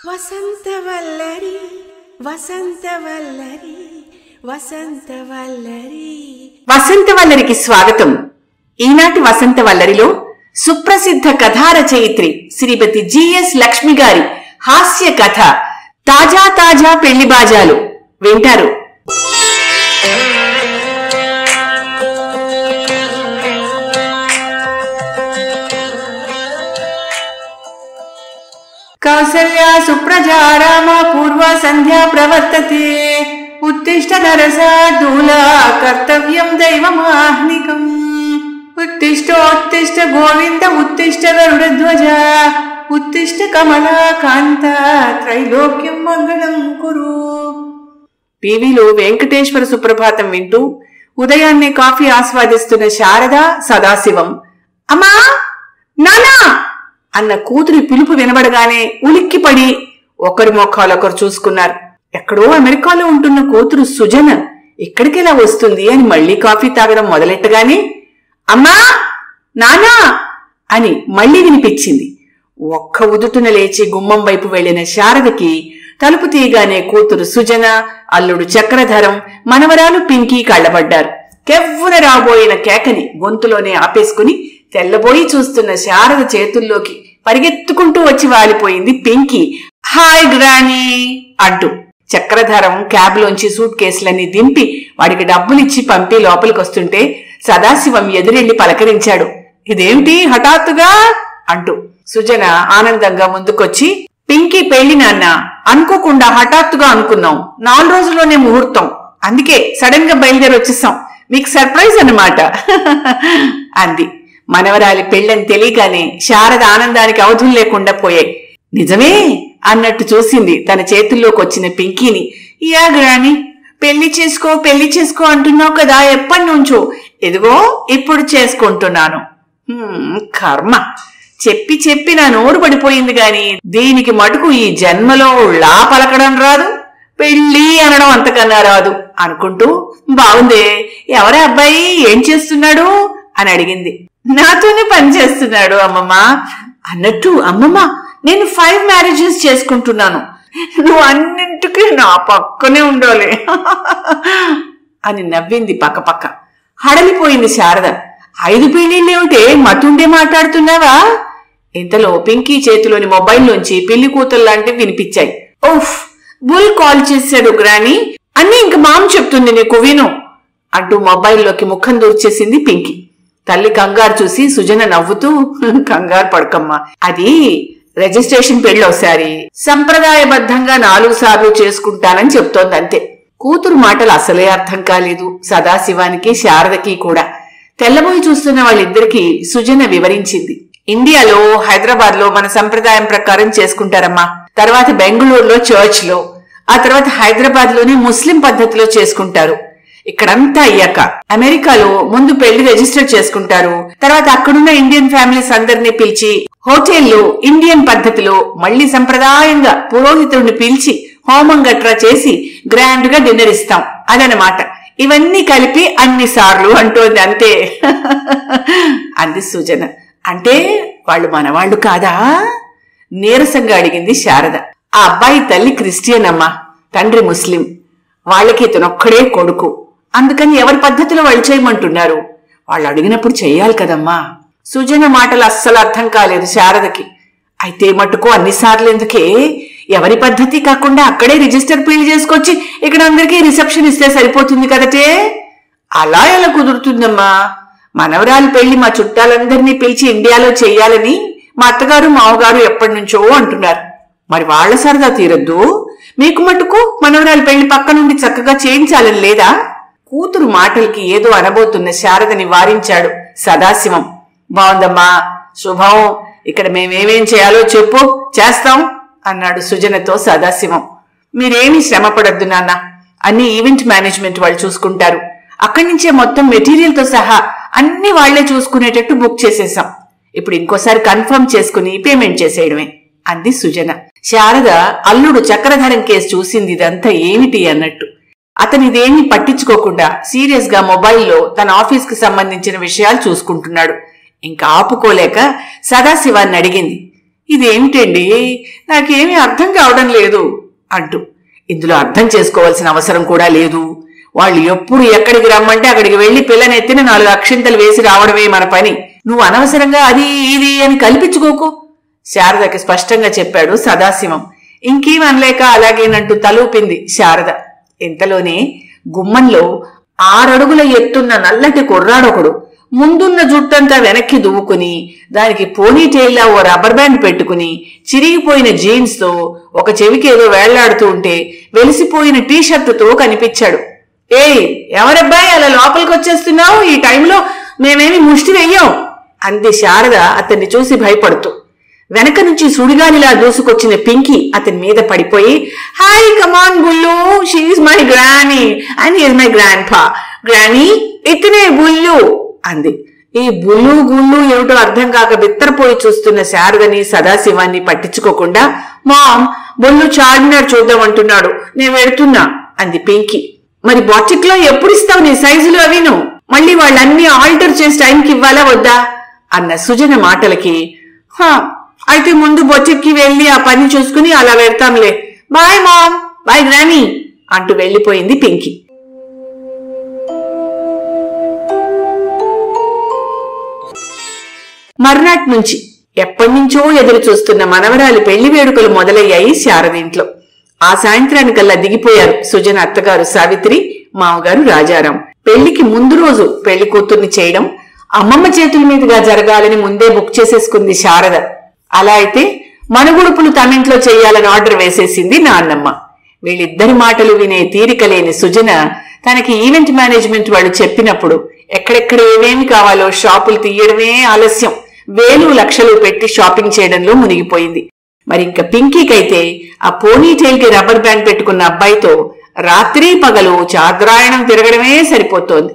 వసంతవల్లరి వసంతవల్లరి వసంతవల్లరి వసంతవల్లరికి స్వాగతం ఈనాటి వసంతవల్లరిలో సుప్రసిద్ధ కథా రచయిత్రి శ్రీమతి జిఎస్ లక్ష్మి గారి హాస్య కథ తాజా తాజా పెళ్లి బాజాలు వింటారు కౌసల్యా సుప్రజా రామ పూర్వ సంధ్యా ప్రవర్తతే ఉత్తిష్ట నరసాధూల కర్తవ్యం దైవమాహ్నికం ఉత్తిష్టోత్తిష్ట గోవింద ఉత్తిష్ట గరుడధ్వజ ఉత్తిష్ట కమలా కాంత త్రైలోక్యం మంగళం కురు టీవీలో వెంకటేశ్వర సుప్రభాతం వింటూ ఉదయాన్నే కాఫీ ఆస్వాదిస్తున్న శారద సదాశివం అమ్మా నానా అన్న కూతురి పిలుపు వినబడగానే ఉలిక్కిపడి ఒకరి మొఖాలొకరు చూసుకున్నారు ఎక్కడో అమెరికాలో ఉంటున్న కూతురు సుజన ఇక్కడికెలా వస్తుంది అని మళ్ళీ కాఫీ తాగడం మొదలెట్టగానే అమ్మా నానా అని మళ్ళీ వినిపించింది ఒక్క ఉదుటున లేచి గుమ్మం వైపు వెళ్లిన శారదకి తలుపు తీయగానే కూతురు సుజన అల్లుడు చక్రధరం మనవరాలు పింకీ కళ్ళబడ్డారు కెవ్వున రాబోయిన కేకని గొంతులోనే ఆపేసుకుని తెల్లబోయి చూస్తున్న శారద చేతుల్లోకి పరిగెత్తుకుంటూ వచ్చి వాలిపోయింది పింకీ హాయ్ గ్రానీ అంటూ చక్రధరం క్యాబ్లోంచి సూట్ కేసులన్నీ దింపి వాడికి డబ్బులిచ్చి పంపి లోపలికొస్తుంటే సదాశివం ఎదురెళ్లి పలకరించాడు ఇదేమిటి హఠాత్తుగా అంటూ సుజన ఆనందంగా ముందుకొచ్చి పింకీ పెళ్లి నాన్న అనుకోకుండా హఠాత్తుగా అనుకున్నాం నాలుగు రోజుల్లోనే ముహూర్తం అందుకే సడన్ గా బయలుదేరి వచ్చేసాం మీకు సర్ప్రైజ్ అన్నమాట అంది మనవరాలి పెళ్ళని తెలియగానే శారద ఆనందానికి అవధులు లేకుండా పోయాయి నిజమే అన్నట్టు చూసింది తన చేతుల్లోకి వచ్చిన పింకీని యా గ్రాని పెళ్లి చేసుకో పెళ్లి చేసుకో అంటున్నావు కదా ఎప్పటి నుంచో ఇదిగో ఇప్పుడు చేసుకుంటున్నాను హ్మ్, కర్మ చెప్పి చెప్పి నా నోరు పడిపోయింది గాని దీనికి మటుకు ఈ జన్మలో లా పలకడం రాదు పెళ్ళి అనడం అంతకన్నా రాదు అనుకుంటూ బాగుందే ఎవరే అబ్బాయి ఏం చేస్తున్నాడు అని అడిగింది నాతోనే పని చేస్తున్నాడు అమ్మమ్మ అన్నట్టు అమ్మమ్మ నేను ఫైవ్ మ్యారేజెస్ చేసుకుంటున్నాను నువ్వు అన్నింటికీ నా పక్కనే ఉండాలి అని నవ్వింది పక్క పక్క హడలిపోయింది శారద ఐదు పెళ్లిళ్ళేమిటే మతుండే మాట్లాడుతున్నావా ఇంతలో పింకీ చేతిలోని మొబైల్లోంచి పెళ్లి కూతురు లాంటివి వినిపించాయి ఓఫ్ బుల్ కాల్ చేశాడు గ్రాని అన్నీ ఇంక మామ చెప్తుంది నీకు విను అంటూ మొబైల్లోకి ముఖం దూర్చేసింది పింకీ తల్లి కంగారు చూసి సుజన నవ్వుతూ కంగారు పడకమ్మా అది రిజిస్ట్రేషన్ పెళ్లి ఒకసారి సంప్రదాయబద్ధంగా నాలుగు సార్లు చేసుకుంటానని చెప్తోంది అంతే కూతురు మాటలు అసలే అర్థం కాలేదు సదాశివానికి శారదకి కూడా తెల్లబోయి చూస్తున్న వాళ్ళిద్దరికీ సుజన వివరించింది ఇండియాలో హైదరాబాద్ లో మన సంప్రదాయం ప్రకారం చేసుకుంటారమ్మా తర్వాత బెంగళూరులో చర్చ్ లో ఆ తర్వాత హైదరాబాద్ లోనే ముస్లిం పద్ధతిలో చేసుకుంటారు ఇక్కడంతా అయ్యాక అమెరికాలో ముందు పెళ్లి రిజిస్టర్ చేసుకుంటారు తర్వాత అక్కడున్న ఇండియన్ ఫ్యామిలీస్ అందరినీ పిలిచి హోటల్లో ఇండియన్ పద్ధతిలో మళ్లీ సంప్రదాయంగా పురోహితుడిని పిలిచి హోమం గట్రా చేసి గ్రాండ్ గా డిన్నర్ ఇస్తాం అదనమాట ఇవన్నీ కలిపి అన్ని సార్లు అంటోంది అంతే అంది సుజన అంటే వాళ్ళు మనవాళ్ళు కాదా నీరసంగా అడిగింది శారద ఆ అబ్బాయి తల్లి క్రిస్టియన్ అమ్మా తండ్రి ముస్లిం వాళ్ళకి ఇతనొక్కడే కొడుకు అందుకని ఎవరి పద్ధతిలో వాళ్ళు చేయమంటున్నారు వాళ్ళు అడిగినప్పుడు చెయ్యాలి కదమ్మా సుజన మాటలు అస్సలు అర్థం కాలేదు శారదకి అయితే మటుకు అన్నిసార్లు ఎందుకే ఎవరి పద్ధతి కాకుండా అక్కడే రిజిస్టర్ పెళ్లి చేసుకొచ్చి ఇక్కడ అందరికీ రిసెప్షన్ ఇస్తే సరిపోతుంది కదటే అలా ఎలా కుదురుతుందమ్మా మనవరాలి పెళ్లి మా చుట్టాలందరినీ పిలిచి ఇండియాలో చెయ్యాలని మా అత్తగారు మావగారు ఎప్పటి నుంచో అంటున్నారు మరి వాళ్ళ సరదా తీరద్దు మీకు మటుకు మనవరాలి పెళ్లి పక్క నుండి చక్కగా చేయించాలని లేదా కూతురు మాటలకి ఏదో అనబోతున్న శారదని వారించాడు సదాశివం బావుందమ్మా శుభం ఇక్కడ మేమేమేం చేయాలో చెప్పు చేస్తాం అన్నాడు సుజనతో సదాశివం మీరేమీ శ్రమపడద్దు నాన్న అన్ని ఈవెంట్ మేనేజ్మెంట్ వాళ్ళు చూసుకుంటారు అక్కడి నుంచే మొత్తం మెటీరియల్ తో సహా అన్ని వాళ్లే చూసుకునేటట్టు బుక్ చేసేసాం ఇప్పుడు ఇంకోసారి కన్ఫర్మ్ చేసుకుని పేమెంట్ చేసేయడమే అంది సుజన శారద అల్లుడు చక్రధరం కేసు చూసింది ఇదంతా ఏమిటి అన్నట్టు అతనిదేమీ పట్టించుకోకుండా సీరియస్ గా మొబైల్లో తన ఆఫీస్ కి సంబంధించిన విషయాలు చూసుకుంటున్నాడు ఇంకా ఆపుకోలేక సదాశివాన్ని అడిగింది ఇదేమిటండి నాకేమీ అర్థం కావడం లేదు అంటూ ఇందులో అర్థం చేసుకోవాల్సిన అవసరం కూడా లేదు వాళ్ళు ఎప్పుడు ఎక్కడికి రమ్మంటే అక్కడికి వెళ్లి పిల్లనెత్తిన నాలుగు అక్షింతలు వేసి రావడమే మన పని నువ్వు అనవసరంగా అది ఇది అని కల్పించుకోకు శారదకి స్పష్టంగా చెప్పాడు సదాశివం ఇంకేం అనలేక అలాగేనంటూ తలూపింది శారద ఇంతలోనే గుమ్మంలో ఆరడుగుల ఎత్తున్న నల్లటి కుర్రాడొకడు ముందున్న జుట్టంతా వెనక్కి దువ్వుకుని దానికి పోనీటైల్లా ఓ రబ్బర్ బ్యాండ్ పెట్టుకుని చిరిగిపోయిన జీన్స్ తో ఒక చెవికి ఏదో వేళ్లాడుతూ ఉంటే వెలిసిపోయిన టీషర్టుతో కనిపించాడు ఏయ్ ఎవరబ్బాయి అలా లోపలికి వచ్చేస్తున్నావు ఈ టైంలో మేమేమి ముష్టి వెయ్యం అంది శారద అతన్ని చూసి భయపడుతూ వెనక నుంచి సుడిగాలిలా దూసుకొచ్చిన పింకీ అతని మీద పడిపోయి hi come on Bullu she my granny and is my grandpa granny ఇతనే బుల్లు అంది ఈ బుల్లు గుళ్ళు ఏమిటో అర్థం కాక బిత్తరపోయి చూస్తున్న శారదని సదాశివాన్ని పట్టించుకోకుండా మామ్ బొల్లు చార్మినార్ చూద్దామంటున్నాడు నేను వెడుతున్నా అంది పింకీ మరి బాటిక్ లో ఎప్పుడు ఇస్తావు నీ సైజులు అవిను మళ్ళీ వాళ్ళన్నీ ఆల్టర్ చేసి టైంకి ఇవ్వాలా వద్దా అన్న సుజన మాటలకి "హా, అయితే ముందు బొచ్చెక్కి వెళ్ళి ఆ పని చూసుకుని అలా వెళ్తాంలే బాయ్ మామ్ బాయ్ గ్రానీ అంటూ వెళ్ళిపోయింది పింకీ మర్నాటి నుంచి ఎప్పటినుంచో ఎదురు చూస్తున్న మనవరాలి పెళ్లి వేడుకలు మొదలయ్యాయి శారదింట్లో ఆ సాయంత్రానికల్లా దిగిపోయారు సుజన అత్తగారు సావిత్రి మామగారు రాజారాం పెళ్లికి ముందు రోజు పెళ్లి కూతుర్ని చేయడం అమ్మమ్మ చేతుల మీదుగా జరగాలని ముందే బుక్ చేసేసుకుంది శారద అలా అయితే మనుగుడుపులు తమింట్లో చేయాలని ఆర్డర్ వేసేసింది నాన్నమ్మ వీళ్ళిద్దరి మాటలు వినే తీరిక లేని సుజన తనకి ఈవెంట్ మేనేజ్మెంట్ వాళ్ళు చెప్పినప్పుడు ఎక్కడెక్కడ ఏమేమి కావాలో షాపులు తీయడమే ఆలస్యం వేలు లక్షలు పెట్టి షాపింగ్ చేయడంలో మునిగిపోయింది మరి ఇంకా పింకీకైతే ఆ పోనీటైల్ కి రబ్బర్ బ్యాండ్ పెట్టుకున్న అబ్బాయితో రాత్రి పగలు చాద్రాయణం తిరగడమే సరిపోతోంది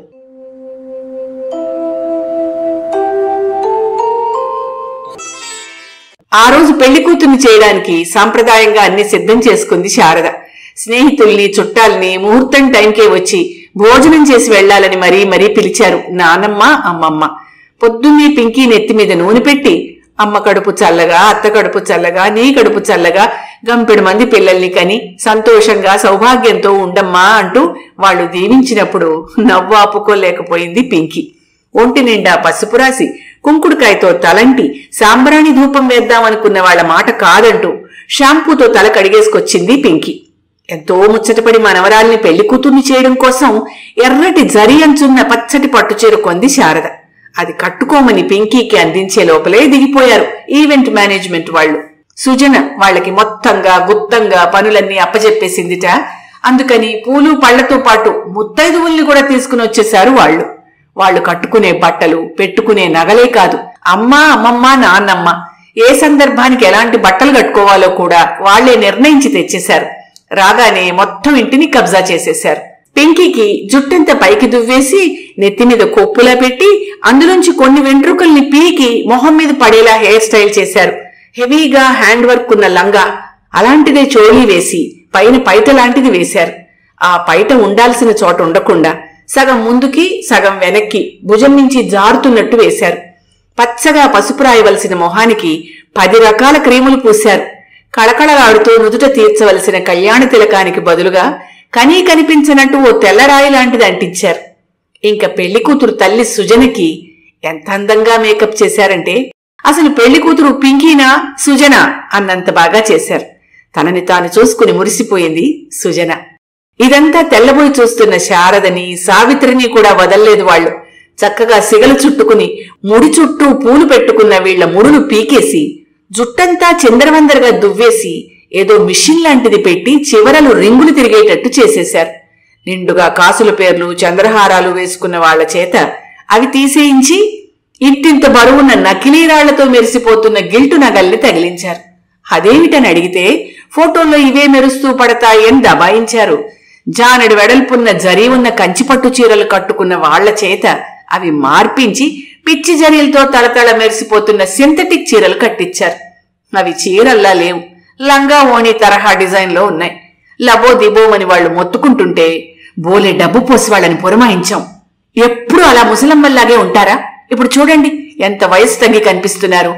ఆ రోజు పెళ్లి కూతుర్ని చేయడానికి సాంప్రదాయంగా అన్ని సిద్ధం చేసుకుంది శారద స్నేహితుల్ని చుట్టాల్ని ముహూర్తం టైంకే వచ్చి భోజనం చేసి వెళ్లాలని మరీ మరీ పిలిచారు నానమ్మ అమ్మమ్మ పొద్దున్నే పింకీ నెత్తి మీద నూనె పెట్టి అమ్మ కడుపు చల్లగా అత్త కడుపు చల్లగా నీ కడుపు చల్లగా గంపెడు మంది పిల్లల్ని కని సంతోషంగా సౌభాగ్యంతో ఉండమ్మా అంటూ వాళ్ళు దీవించినప్పుడు నవ్వు ఆపుకోలేకపోయింది పింకీ ఒంటి నిండా పసుపు రాసి కుంకుడుకాయతో తలంటి సాంబ్రాణి ధూపం వేద్దామనుకున్న వాళ్ళ మాట కాదంటూ షాంపూతో తల కడిగేసుకొచ్చింది పింకీ ఎంతో ముచ్చటపడి మనవరాల్ని పెళ్లి కూతుర్ని చేయడం కోసం ఎర్రటి జరి అంచున్న పచ్చటి పట్టుచీర కొంది శారద అది కట్టుకోమని పింకీకి అందించే లోపలే దిగిపోయారు ఈవెంట్ మేనేజ్మెంట్ వాళ్ళు సుజన వాళ్ళకి మొత్తంగా గుత్తంగా పనులన్నీ అప్పజెప్పేసిందిట అందుకని పూలు పళ్లతో పాటు ముత్తైదువుల్ని కూడా తీసుకుని వచ్చేశారు వాళ్ళు వాళ్ళు కట్టుకునే బట్టలు పెట్టుకునే నగలే కాదు అమ్మ అమ్మమ్మ నాన్నమ్మ ఏ సందర్భానికి ఎలాంటి బట్టలు కట్టుకోవాలో కూడా వాళ్లే నిర్ణయించి తెచ్చేశారు రాగానే మొత్తం ఇంటిని కబ్జా చేసేశారు పింకీకి జుట్టంత పైకి దువ్వేసి నెత్తి మీద కొప్పులా పెట్టి అందులోంచి కొన్ని వెంట్రుకల్ని పీకి మొహం మీద పడేలా హెయిర్ స్టైల్ చేశారు హెవీగా హ్యాండ్ వర్క్ ఉన్న లంగా అలాంటిదే చోళీ వేసి పైన పైట లాంటిది వేశారు ఆ పైట ఉండాల్సిన చోట ఉండకుండా సగం ముందుకి సగం వెనక్కి భుజం నుంచి జారుతున్నట్టు వేశారు పచ్చగా పసుపు రాయవలసిన మొహానికి పది రకాల క్రీములు పూశారు కళకళలాడుతూ నుదుట తీర్చవలసిన కళ్యాణ తిలకానికి బదులుగా కనీ కనిపించినట్టు ఓ తెల్లరాయి లాంటిది అంటించారు ఇంకా పెళ్లి కూతురు తల్లి సుజనకి ఎంత అందంగా మేకప్ చేశారంటే అసలు పెళ్లి కూతురు పింకీనా సుజన అన్నంత బాగా చేశారు తనని తాను చూసుకుని మురిసిపోయింది సుజన ఇదంతా తెల్లబోయి చూస్తున్న శారదని సావిత్రిని కూడా వదల్లేదు వాళ్ళు చక్కగా సిగలు చుట్టుకుని ముడి చుట్టూ పూలు పెట్టుకున్న వీళ్ల ముడులు పీకేసి జుట్టంతా చిందరవందరగా దువ్వేసి ఏదో మిషన్ లాంటిది పెట్టి చివరలు రింగులు తిరిగేటట్టు చేసేశారు నిండుగా కాసుల పేర్లు చంద్రహారాలు వేసుకున్న వాళ్ల చేత అవి తీసేయించి ఇంటింత బరువున్న నకిలీ రాళ్లతో మెరిసిపోతున్న గిల్టు నగల్ని తగిలించారు అదేమిటని అడిగితే ఫోటోల్లో ఇవే మెరుస్తూ పడతాయని దబాయించారు జానడి వెడల్పున్న జరీ ఉన్న కంచిపట్టు చీరలు కట్టుకున్న వాళ్ల చేత అవి మార్పించి పిచ్చి జరీలతో తలతళ మెరిసిపోతున్న సింథటిక్ చీరలు కట్టించారు అవి చీరల్లా లేవు లంగా ఓణి తరహా డిజైన్లో ఉన్నాయి లబో దిబోమని వాళ్ళు మొత్తుకుంటుంటే బోలే డబ్బు పోసి వాళ్ళని పురమాయించాం ఎప్పుడు అలా ముసలమ్మల్లాగే ఉంటారా ఇప్పుడు చూడండి ఎంత వయసు తగ్గి కనిపిస్తున్నారు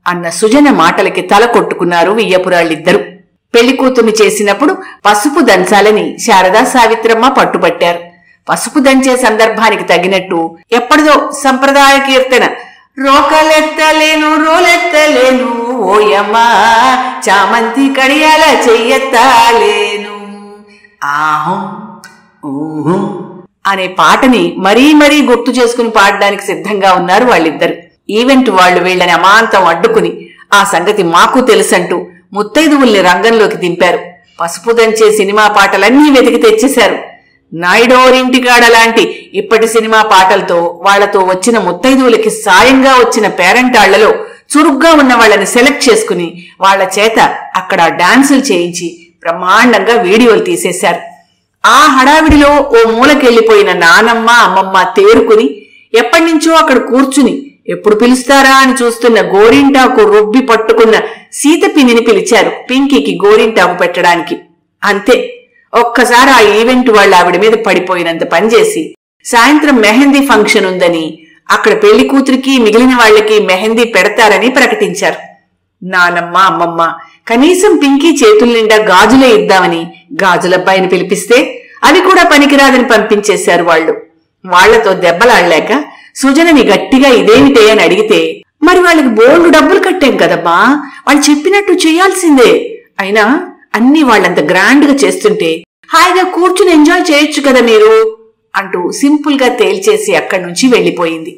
అన్న సుజన మాటలకి తల కొట్టుకున్నారు వియ్యపురాళ్ళిద్దరూ పెళ్లి కూతుర్ని చేసినప్పుడు పసుపు దంచాలని శారదా సావిత్రమ్మ పట్టుపట్టారు పసుపు దంచే సందర్భానికి తగినట్టు ఎప్పటిదో సంప్రదాయ కీర్తన రోకలెత్తలేను రోలెత్తలేను ఓయమ్మా చామంతి కడియాల చెయ్యెత్తలేను ఆహం ఊహం అనే పాటని మరీ మరీ గుర్తు చేసుకుని పాడడానికి సిద్ధంగా ఉన్నారు వాళ్ళిద్దరు ఈవెంట్ వాళ్ళు వీళ్ళని అమాంతం అడ్డుకుని ఆ సంగతి మాకు తెలుసంటూ ముత్తైదువుల్ని రంగంలోకి దింపారు పసుపు దంచే సినిమా పాటలన్నీ వెతికి తెచ్చేశారు నాయుడోరింటికాడ లాంటి ఇప్పటి సినిమా పాటలతో వాళ్లతో వచ్చిన ముత్తైదువులకి సాయంగా వచ్చిన పేరంటాళ్లలో చురుగ్గా ఉన్న వాళ్ళని సెలెక్ట్ చేసుకుని వాళ్ళ చేత అక్కడ డాన్సులు చేయించి బ్రహ్మాండంగా వీడియోలు తీసేశారు ఆ హడావిడిలో ఓ మూలకెళ్లిపోయిన నానమ్మ అమ్మమ్మ తేరుకుని ఎప్పటినుంచో అక్కడ కూర్చుని ఎప్పుడు పిలుస్తారా అని చూస్తున్న గోరింటాకు రుబ్బి పట్టుకున్న సీతపిన్నిని పిలిచారు పింకీకి గోరింటాకు పెట్టడానికి అంతే ఒక్కసారి ఆ ఈవెంట్ వాళ్ళ ఆవిడ మీద పడిపోయినంత పనిచేసి సాయంత్రం మెహందీ ఫంక్షన్ ఉందని అక్కడ పెళ్లి కూతురికి మిగిలిన వాళ్ళకి మెహందీ పెడతారని ప్రకటించారు నానమ్మ అమ్మమ్మ కనీసం పింకీ చేతుల నిండా గాజులే ఇద్దామని గాజులబ్బాయిని పిలిపిస్తే అవి కూడా పనికిరాదని పంపించేశారు వాళ్ళు వాళ్లతో దెబ్బలాడలేక సుజనని గట్టిగా ఇదేమిటే అని అడిగితే మరి వాళ్ళకి బోల్డు డబ్బులు కట్టాం కదమ్మా వాళ్ళు చెప్పినట్టు చేయాల్సిందే అయినా అన్ని వాళ్ళంత గ్రాండ్ గా చేస్తుంటే హాయిగా కూర్చుని ఎంజాయ్ చేయొచ్చు కదా మీరు అంటూ సింపుల్ గా తేల్చేసి అక్కడి నుంచి వెళ్లిపోయింది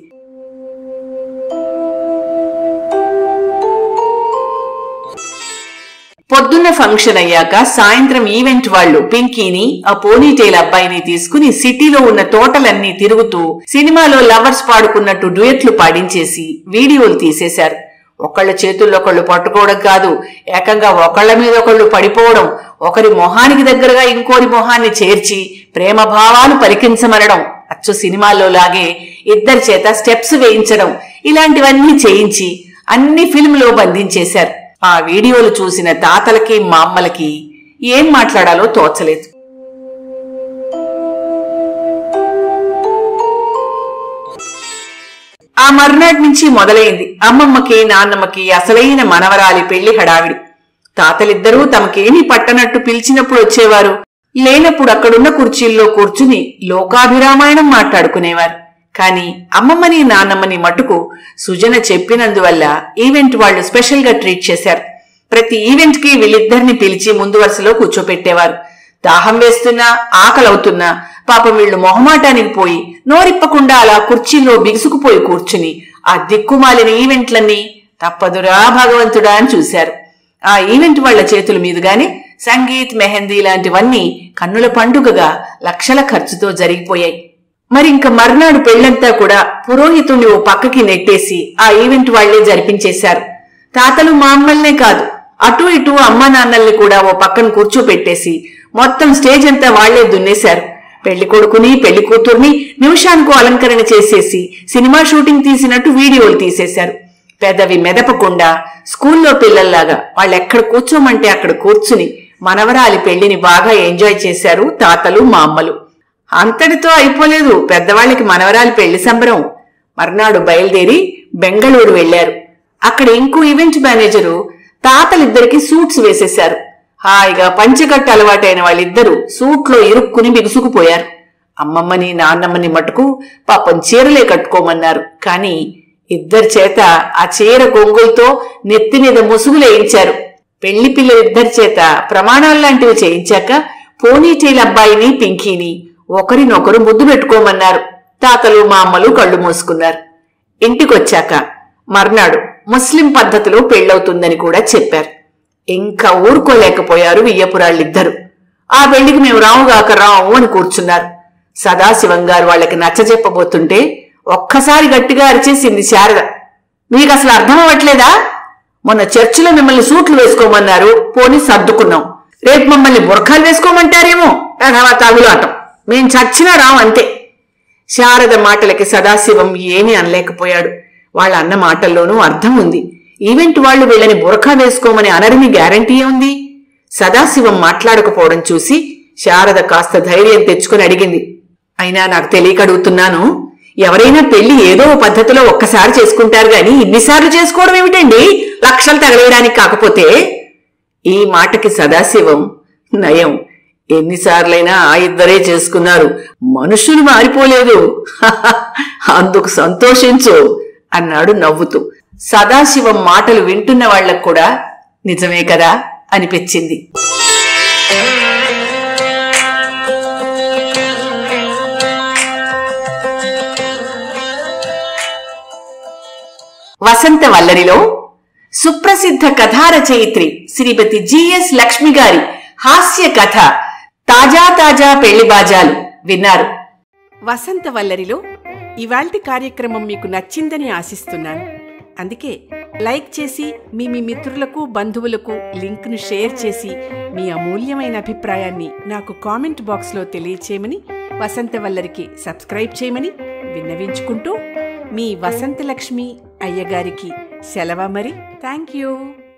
పొద్దున్న ఫంక్షన్ అయ్యాక సాయంత్రం ఈవెంట్ వాళ్ళు పింకీని ఆ పోనీటైల్ అబ్బాయిని తీసుకుని సిటీలో ఉన్న తోటలన్నీ తిరుగుతూ సినిమాలో లవర్స్ పాడుకున్నట్టు డ్యూయట్లు పాడించేసి వీడియోలు తీసేశారు ఒకళ్ళ చేతుల్లో ఒకళ్ళు పట్టుకోవడం కాదు ఏకంగా ఒకళ్ళ మీద ఒకళ్ళు పడిపోవడం ఒకరి మొహానికి దగ్గరగా ఇంకోరి మొహాన్ని చేర్చి ప్రేమ భావాలు పలికించమనడం అచ్చు సినిమాల్లో లాగే ఇద్దరి చేత స్టెప్స్ వేయించడం ఇలాంటివన్నీ చేయించి అన్ని ఫిల్మ్లో బంధించేశారు ఆ వీడియోలు చూసిన తాతలకి మామ్మలకి ఏం మాట్లాడాలో తోచలేదు ఆ మర్నాటి నుంచి మొదలైంది అమ్మమ్మకి నాన్నమ్మకి అసలైన మనవరాలి పెళ్లి హడావిడి తాతలిద్దరూ తమకేమీ పట్టనట్టు పిలిచినప్పుడు వచ్చేవారు లేనప్పుడు అక్కడున్న కుర్చీల్లో కూర్చుని లోకాభిరామాయణం మాట్లాడుకునేవారు కాని అమ్మమ్మని నాన్నమ్మని మటుకు సుజన చెప్పినందువల్ల ఈవెంట్ వాళ్ళు స్పెషల్ గా ట్రీట్ చేశారు ప్రతి ఈవెంట్ కి వీళ్ళిద్దరిని పిలిచి ముందు వరుసలో కూర్చోపెట్టేవారు దాహం వేస్తున్నా ఆకలవుతున్నా పాపం వీళ్ళు మొహమాటానికి పోయి నోరిప్పకుండా అలా కుర్చీలో బిగుసుకుపోయి కూర్చుని ఆ దిక్కుమాలిన ఈవెంట్లన్నీ తప్పదురా భగవంతుడా అని చూశారు ఆ ఈవెంట్ వాళ్ల చేతుల మీదుగానే సంగీత్ మెహందీ లాంటివన్నీ కన్నుల పండుగగా లక్షల ఖర్చుతో జరిగిపోయాయి మరింక మర్నాడు పెళ్లంతా కూడా పురోహితుణ్ణి ఓ పక్కకి నెట్టేసి ఆ ఈవెంట్ వాళ్లే జరిపించేశారు తాతలు మా అమ్మల్నే కాదు అటు ఇటు అమ్మా నాన్నల్ని కూడా ఓ పక్కన కూర్చోపెట్టేసి మొత్తం స్టేజ్ అంతా వాళ్లే దున్నేశారు పెళ్లి కొడుకుని పెళ్లి కూతుర్ని నిమిషానికో అలంకరణ చేసేసి సినిమా షూటింగ్ తీసినట్టు వీడియోలు తీసేశారు పెదవి మెదపకుండా స్కూల్లో పిల్లల్లాగా వాళ్ళెక్కడ కూర్చోమంటే అక్కడ కూర్చుని మనవరాలి పెళ్లిని బాగా ఎంజాయ్ చేశారు తాతలు మా అమ్మలు అంతటితో అయిపోలేదు పెద్దవాళ్ళకి మనవరాలి పెళ్లి సంబరం మర్నాడు బయలుదేరి బెంగళూరు వెళ్లారు అక్కడ ఇంకో ఈవెంట్ మేనేజరు తాతలిద్దరికి సూట్స్ వేసేశారు హాయిగా పంచకట్టు అలవాటైన వాళ్ళిద్దరూ సూట్లో ఇరుక్కుని బిగుసుకుపోయారు అమ్మమ్మని నాన్నమ్మని మటుకు పాపం చీరలే కట్టుకోమన్నారు కాని ఇద్దరి చేత ఆ చీర కొంగులతో నెత్తి మీద ముసుగులేయించారు పెళ్లి పిల్లలిద్దరి చేత ప్రమాణాల్లాంటివి చేయించాక పోనీటైల్ అబ్బాయిని పింకీని ఒకరినొకరు ముద్దు పెట్టుకోమన్నారు తాతలు మా అమ్మలు కళ్ళు మూసుకున్నారు ఇంటికొచ్చాక మర్నాడు ముస్లిం పద్ధతిలో పెళ్ళవుతుందని కూడా చెప్పారు ఇంకా ఊరుకోలేకపోయారు వియ్యపురాళ్ళిద్దరు ఆ పెళ్లికి మేము రావుగాక రావు అని కూర్చున్నారు సదాశివం గారు వాళ్ళకి నచ్చజెప్పబోతుంటే ఒక్కసారి గట్టిగా అరిచేసింది శారద మీకు అసలు అర్థం అవ్వట్లేదా మొన్న చర్చిలో మిమ్మల్ని సూట్లు వేసుకోమన్నారు పోనీ సర్దుకున్నాం రేపు మమ్మల్ని బుర్ఖాలు వేసుకోమంటారేమో రఘవ తాగులాటం మేం చచ్చినా రాం అంతే శారద మాటలకి సదాశివం ఏమీ అనలేకపోయాడు వాళ్ళ అన్న మాటల్లోనూ అర్థం ఉంది ఈవెంట్ వాళ్ళు వీళ్ళని బురఖా వేసుకోమని అనరని గ్యారంటీ ఉంది సదాశివం మాట్లాడకపోవడం చూసి శారద కాస్త ధైర్యం తెచ్చుకుని అడిగింది అయినా నాకు తెలియక అడుగుతున్నాను ఎవరైనా పెళ్లి ఏదో ఓ పద్ధతిలో ఒక్కసారి చేసుకుంటారు గాని ఇన్నిసార్లు చేసుకోవడం ఏమిటండి లక్షలు తగలేయడానికి కాకపోతే ఈ మాటకి సదాశివం నయం ఎన్నిసార్లైనా ఆ ఇద్దరే చేసుకున్నారు మనుషులు మారిపోలేదు అందుకు సంతోషించు అన్నాడు నవ్వుతూ సదాశివం మాటలు వింటున్న వాళ్లకు కూడా నిజమే కదా అనిపించింది వసంత వల్లరిలో సుప్రసిద్ధ కథా రచయిత్రి శ్రీమతి జిఎస్ లక్ష్మి గారి హాస్య కథ తాజా తాజా పెళ్లి బాజాలు విన్నారు వసంత వల్లరిలో ఇవాల్టి కార్యక్రమం మీకు నచ్చిందని ఆశిస్తున్నాను అందుకే లైక్ చేసి మీ మీ మిత్రులకు బంధువులకు లింక్ను షేర్ చేసి మీ అమూల్యమైన అభిప్రాయాన్ని నాకు కామెంట్ బాక్స్లో తెలియచేయమని వసంత వల్లరికి సబ్స్క్రైబ్ చేయమని విన్నవించుకుంటూ మీ వసంతలక్ష్మి అయ్యగారికి సెలవ మరి థ్యాంక్ యూ